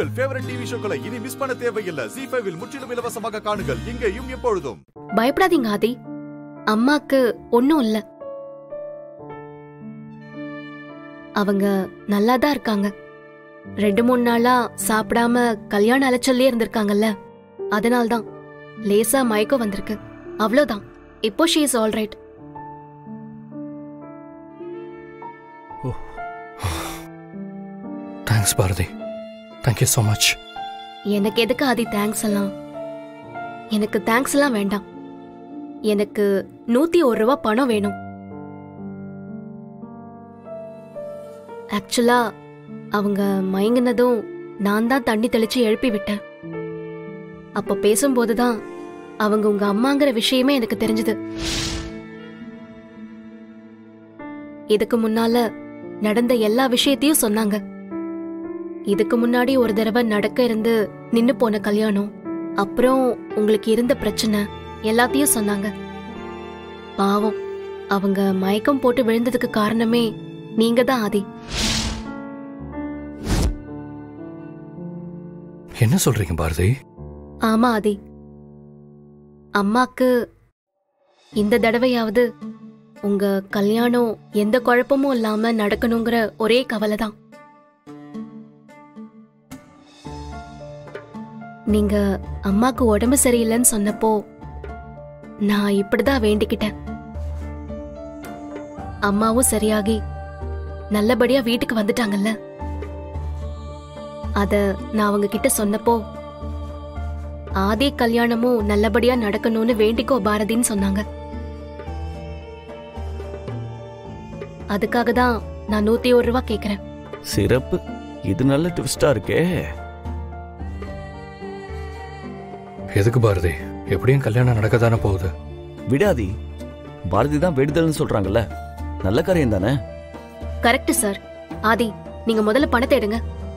உங்கள் favourite TV ஷோக்களை இனி miss பண்ண தேவையில்லை ஜி ஃபைவில் முற்றிலும் இலவசமாக காணுங்கள் இங்கேயும் எப்பொழுதும் பயப்படாதீங்க ஆதி அம்மாக்கு ஒன்னும் இல்ல அவங்க நல்லா தான் இருக்காங்க ரெண்டு மூணு நாளா சாப்பிடாம கல்யாண அலைச்சல்லே இருந்திருக்காங்கல்ல அதனால்தான் லேசா மயக்கம் வந்திருக்கு அவ்வளவுதான் இப்போ she is all right thanks Bharathi thank you so much எனக்கு எதுக்கு ஆதி தேங்க்ஸ் எல்லாம் எனக்கு தேங்க்ஸ் எல்லாம் வேண்டாம் எனக்கு நூத்தி ஒரு ரூபா பணம் வேணும் ஆக்சுவலா அவங்க மயங்கினதும் நான் தான் தண்ணி தெளிச்சு எழுப்பி விட்டேன் அப்ப பேசும்போதுதான் அவங்க உங்க அம்மாங்கிற விஷயமே எனக்கு தெரிஞ்சது இதுக்கு முன்னால நடந்த எல்லா விஷயத்தையும் சொன்னாங்க இதுக்கு முன்னாடி ஒரு தடவை நடக்க இருந்து நின்னு போன கல்யாணம் அப்புறம் உங்களுக்கு இருந்த பிரச்சனை எல்லாத்தையும் சொன்னாங்க பாவம் அவங்க மயக்கம் போட்டு விழுந்ததுக்கு காரணமே நீங்க தான் ஆதி என்ன சொல்றீங்க பாரதி ஆமா ஆதி அம்மாக்கு இந்த தடவையாவது உங்க கல்யாணம் எந்த குழப்பமும் இல்லாம நடக்கணுங்கிற ஒரே கவலை தான் நீங்க அம்மாக்கு உடம்பு சரியில்லைன்னு சொன்னப்போ நான் இப்படிதான் வேண்டிக்கிட்டேன் அம்மாவும் சரியாகி நல்லபடியா வீட்டுக்கு வந்துட்டாங்கல்ல அத நான் அவங்க கிட்ட சொன்னப்போ ஆதி கல்யாணமும் நல்லபடியா நடக்கணும்னு வேண்டிக்கோ பாரதின்னு சொன்னாங்க அதுக்காக தான் நான் நூத்தி ஒரு ரூபா கேக்குறேன் சிறப்பு இது நல்ல ட்விஸ்டா இருக்கே எதுக்கு பாரதி எப்படியும் கல்யாணம் நடக்க தானே போகுது விடாதி பாரதி தான் வேண்டுதல்னு சொல்றாங்கல்ல நல்ல காரியம் தானே கரெக்ட் சார் ஆதி நீங்க முதல்ல பணத்தை எடுங்க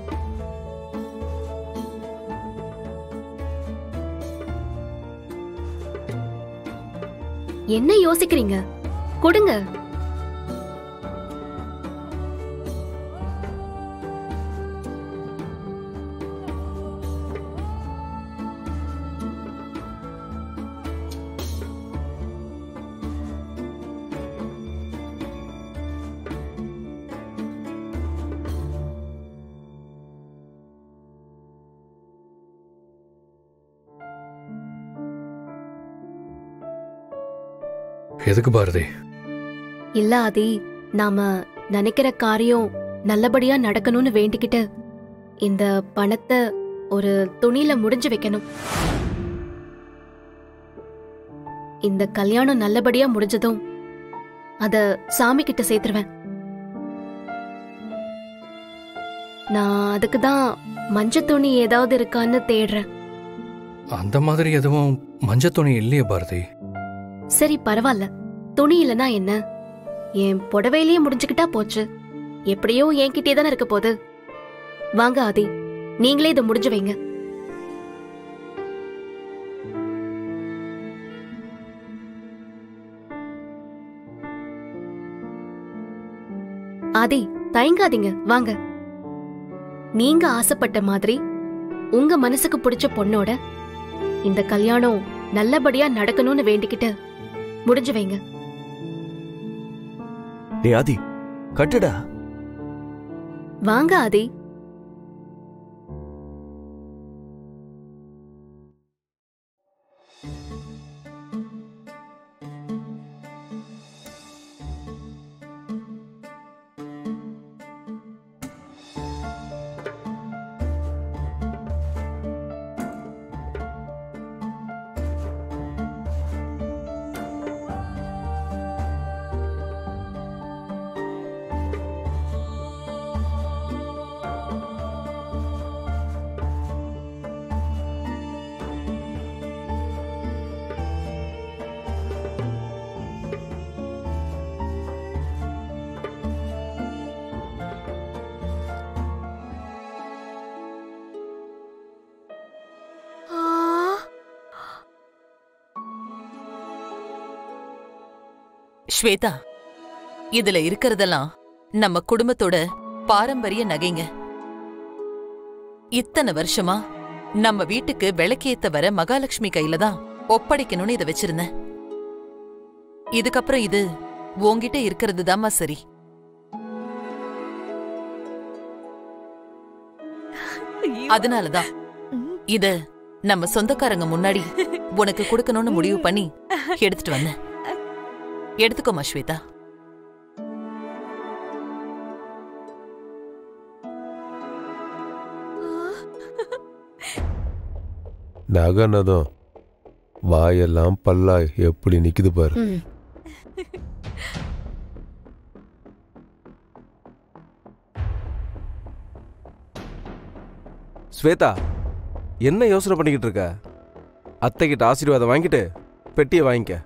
என்ன யோசிக்கிறீங்க கொடுங்க எதுக்கு பாரதி இல்ல ஆதி நாம நினைக்கிற காரியம் நல்லபடியா நடக்கணும்னு வேண்டிக்கிட்டு இந்த பணத்தை ஒரு துணியில முடிஞ்சு வைக்கணும் இந்த கல்யாணம் நல்லபடியா முடிஞ்சதும் அத சாமி கிட்ட சேர்த்துருவேன் நான் அதுக்கு தான் மஞ்ச துணி ஏதாவது இருக்கான்னு தேடுறேன் அந்த மாதிரி எதுவும் மஞ்சள் துணி இல்லையே பாரதி சரி பரவாயில்ல துணி இல்லனா என்ன என் புடவையிலேயே முடிஞ்சுக்கிட்டா போச்சு எப்படியோ என்கிட்டே தானே இருக்க போகுது வாங்க ஆதி நீங்களே இதை முடிஞ்சு வைங்க ஆதி தயங்காதீங்க வாங்க நீங்க ஆசைப்பட்ட மாதிரி உங்க மனசுக்கு பிடிச்ச பொண்ணோட இந்த கல்யாணம் நல்லபடியா நடக்கணும்னு வேண்டிக்கிட்டு முடிஞ்சு வைங்க டே ஆதி கட்டுடா வாங்க ஆதி ஸ்வேதா இதுல இருக்கிறதெல்லாம் நம்ம குடும்பத்தோட பாரம்பரிய நகைங்க இத்தனை வருஷமா நம்ம வீட்டுக்கு விளக்கேத்த வர மகாலட்சுமி கையில தான் ஒப்படைக்கணும்னு இதை வச்சிருந்தேன் இதுக்கப்புறம் இது உன்கிட்ட இருக்கிறது சரி அதனாலதான் இத நம்ம சொந்தக்காரங்க முன்னாடி உனக்கு கொடுக்கணும்னு முடிவு பண்ணி எடுத்துட்டு வந்தேன் எடுத்துக்கோமா ஸ்வேதா நகனதும் வாயெல்லாம் பல்லாய் எப்படி நிக்குது பாரு ம் ஸ்வேதா என்ன யோசனை பண்ணிக்கிட்டு இருக்க அத்தைக்கிட்ட ஆசீர்வாதம் வாங்கிட்டு பெட்டியை வாங்கிக்க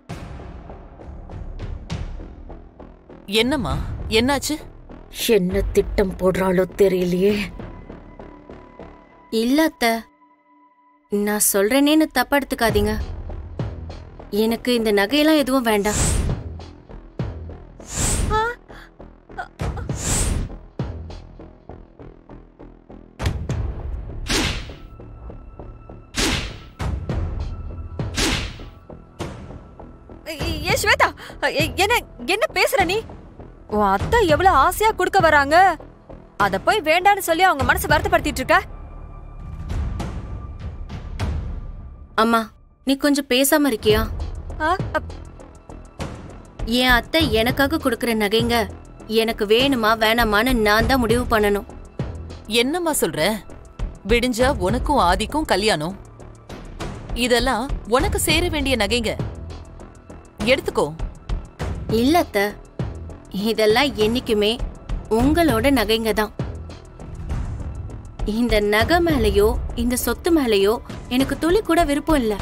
என்னம்மா என்னாச்சு என்ன திட்டம் போடுறாளோ தெரியலையே இல்ல அத்த நான் சொல்றேனேன்னு தப்பா எடுத்துக்காதீங்க எனக்கு இந்த நகையெல்லாம் எதுவும் வேண்டாம் ஏ ஸ்வேதா எ- என்ன என்ன பேசுற நீ உன் அத்தை எவ்வளவு ஆசையா குடுக்க வராங்க அத போய் வேண்டான்னு சொல்லி அவங்க மனசு வருத்தப்படுத்திட்டு இருக்க அம்மா நீ கொஞ்சம் பேசாம இருக்கியா ஆ, அப்- என் அத்தை எனக்காக கொடுக்கற நகைங்க எனக்கு வேணுமா வேணாமான்னு நான் தான் முடிவு பண்ணணும் என்னம்மா சொல்ற விடிஞ்சா உனக்கும் ஆதிக்கும் கல்யாணம் இதெல்லாம் உனக்கு சேர வேண்டிய நகைங்க எடுத்துக்கோ இல்ல அத்த இதெல்லாம் என்னைக்குமே உங்களோட நகைங்க தான் இந்த நகை மேலயோ இந்த சொத்து மேலயோ எனக்கு துளி கூட விருப்பம் இல்ல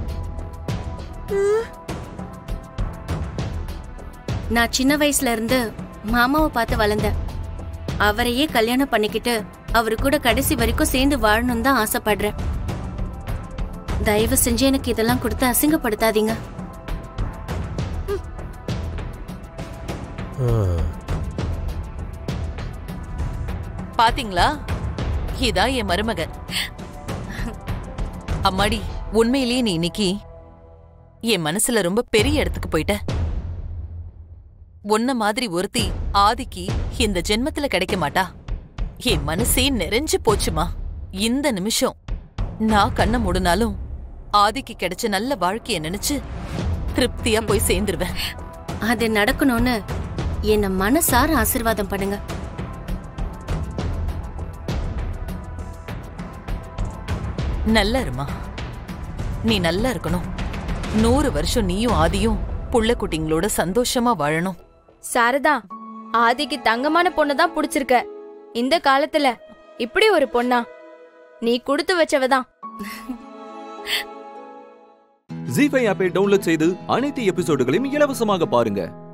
நான் சின்ன வயசுல இருந்து மாமாவை பார்த்து வளர்ந்தேன் அவரையே கல்யாணம் பண்ணிக்கிட்டு அவரு கூட கடைசி வரைக்கும் சேர்ந்து வாழணும் தான் ஆசைப்படுறேன் தயவு செஞ்சு எனக்கு இதெல்லாம் கொடுத்து அசிங்கப்படுத்தாதீங்க ஆ, பாத்தீங்களா இதான் என் மருமக அம்மாடி உண்மையிலேயே நீ இன்னைக்கு என் மனசுல ரொம்ப பெரிய இடத்துக்கு போயிட்ட உன்ன மாதிரி ஒருத்தி ஆதிக்கு இந்த ஜென்மத்துல கிடைக்க மாட்டா என் மனசே நிறைஞ்சு போச்சுமா இந்த நிமிஷம் நான் கண்ணை மூடினாலும் ஆதிக்கு கிடைச்ச நல்ல வாழ்க்கைய நினைச்சு திருப்தியா போய் சேர்ந்துருவேன் அது நடக்கணும்னு என்ன மனசார ஆசீர்வாதம் பண்ணுங்க நல்லா இருமா நீ நல்லா இருக்கணும் நூறு வருஷம் நீயும் ஆதியும் புள்ள குட்டிங்களோட சந்தோஷமா வாழணும் சாரதா ஆதிக்கு தங்கமான பொண்ணு தான் பிடிச்சிருக்க இந்த காலத்துல இப்படி ஒரு பொண்ணா நீ கொடுத்து வச்சவதான் ஜி ஃபைவ் ஆப்பை டவுன்லோட் செய்து அனைத்து எபிசோடுகளையும் இலவசமாக பாருங்க